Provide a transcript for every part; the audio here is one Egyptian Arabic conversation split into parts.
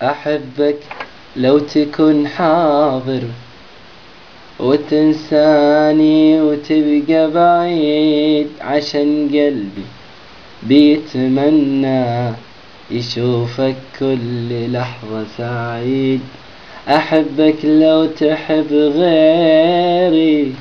أحبك لو تكون حاضر وتنساني وتبقى بعيد عشان قلبي بيتمنى يشوفك كل لحظة سعيد أحبك لو تحب غيري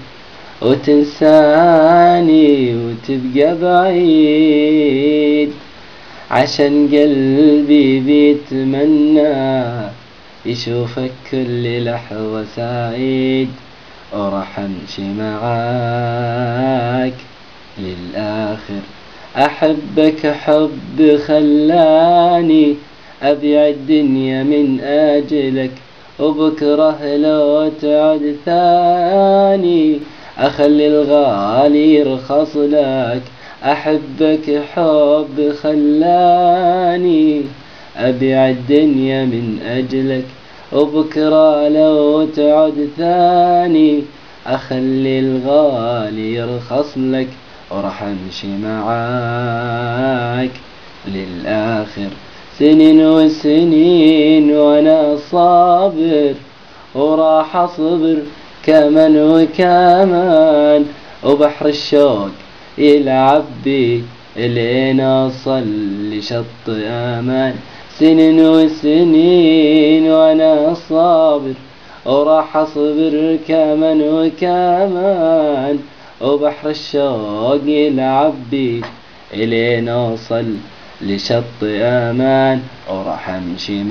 وتنساني وتبقى بعيد عشان قلبي بيتمنى يشوفك كل لحظة سعيد وراح امشي معاك للآخر أحبك حب خلاني أبيع الدنيا من أجلك وبكره لو تعد ثاني أخلي الغالي يرخص لك أحبك حب خلاني أبيع الدنيا من أجلك وبكرة لو تعد ثاني أخلي الغالي يرخص لك وراح أمشي معاك للآخر سنين وسنين وأنا صابر وراح أصبر كمان وكمان وبحر الشوق يلعب بي لين أوصل لشط أمان سنين وسنين وأنا صابر وراح أصبر كمان وكمان وبحر الشوق يلعب بي إلين أوصل لشط أمان وراح أمشي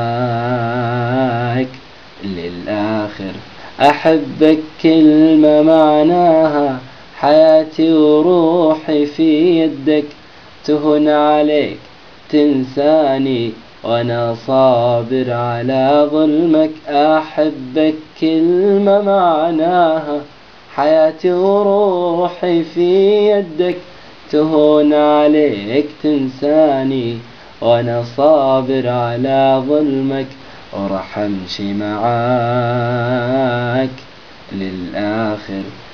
معاك للآخر أحبك كلمة معناها حياتي وروحي في يدك تهون عليك تنساني وانا صابر على ظلمك احبك كلمة معناها حياتي وروحي في يدك تهون عليك تنساني وانا صابر على ظلمك وراح امشي معاك للآخر